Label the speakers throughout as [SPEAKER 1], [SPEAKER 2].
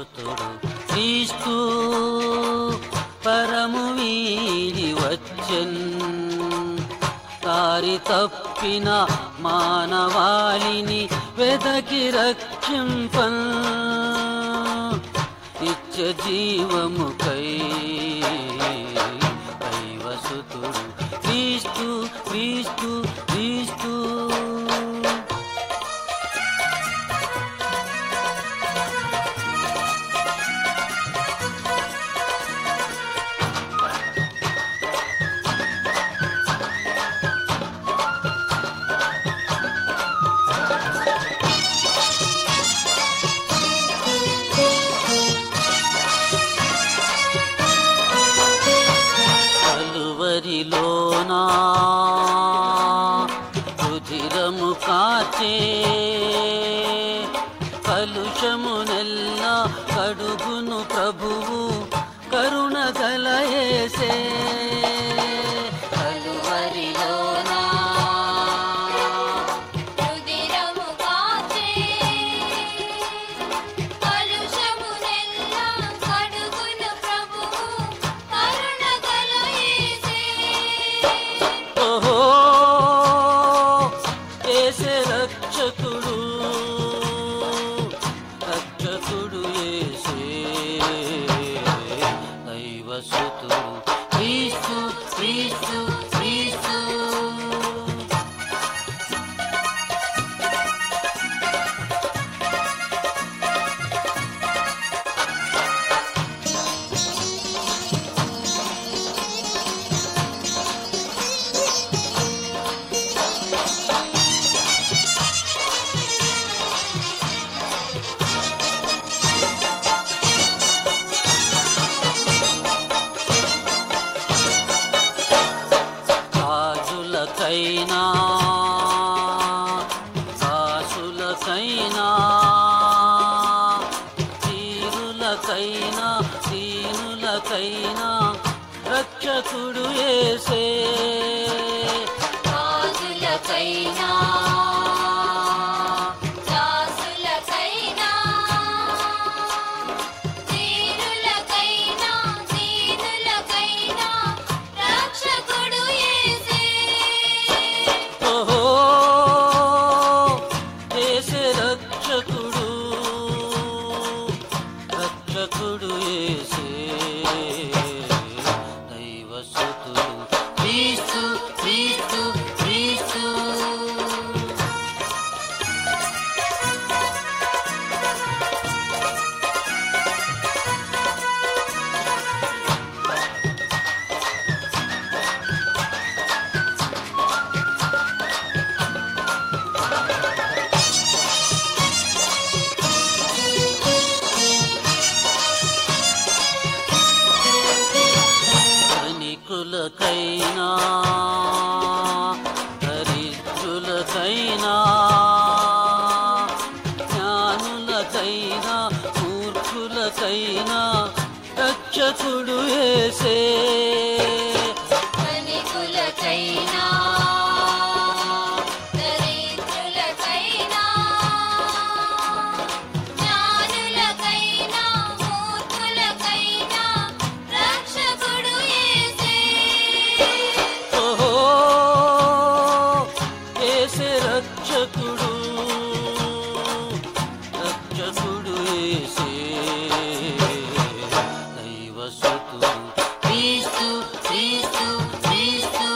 [SPEAKER 1] సుతుడు క్రీస్తు పరము వీడి వచ్చెన్ దారి తప్పిన మానవాళిని వెదకి రక్షింపన్ నిత్య జీవముకై దైవసుతుడు క్రీస్తు క్రీస్తు క్రీస్తు కలువరిలోనా రుధిరము కాచే కలుషమునెల్ల కడుగును ప్రభువు కరుణ గలయేసే కలువరిలోనా
[SPEAKER 2] రుదిరము కాచే కలుషమునెల్ల కడుగును ప్రభువు కరుణ గల యేసే
[SPEAKER 1] ఓహో ఏసే రక్షకుడు రక్షకుడు ఏసే దైవసుతుడు క్రీస్తు క్రీస్తు క్రీస్తు రాజులకైనా దాసులకైనా తీరులకైనా దీనులకైనా రక్షకుడు ఏసే
[SPEAKER 2] రాజులకైనా దాసులకైనా దీనులకైనా దీనులకైనా రక్షకుడు యేసే
[SPEAKER 1] ఓహో ఏసే రక్షకుడు రక్షకుడు ఏసే దైవసుతుడు క్రీస్తు క్రీస్తు క్రీస్తు ధనికులకైనా దరిద్రులకైనా జ్ఞానులకైనా మూర్ఖులకైనా రక్షకుడు ఏసే
[SPEAKER 2] ధనికులకైనా దరిద్రులకైనా జ్ఞానులకైనా మూర్ఖులకైనా రక్షకుడు యేసే
[SPEAKER 1] ఓహో ఏసే రక్షకుడు రక్షకుడు ఏసే దైవసుతుడు క్రీస్తు క్రీస్తు క్రీస్తు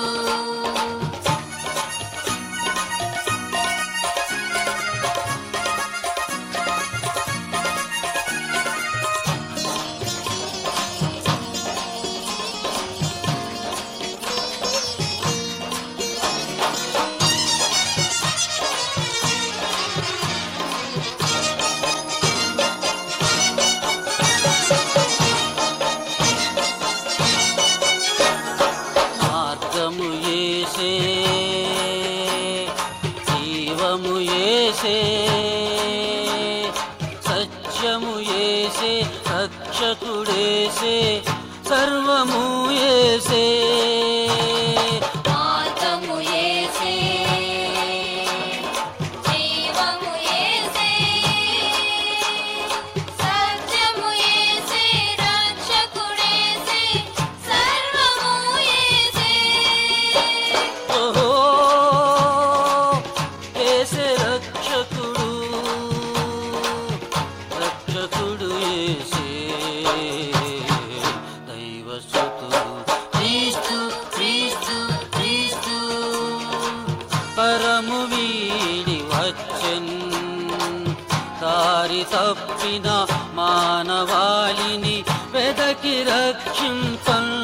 [SPEAKER 1] మార్గము ఏసే జీవము ఏసే సత్యము ఏసే రక్షకుడేసే సర్వము ఏసే
[SPEAKER 2] మార్గము యేసే జీవము యేసే సత్యము
[SPEAKER 1] యేసే దైవసుతుడు క్రీస్తు క్రీస్తు క్రీస్తు పరము వీడి వచ్చెన్ దారి తప్పిన మానవాళిని వెదకి రక్షింపన్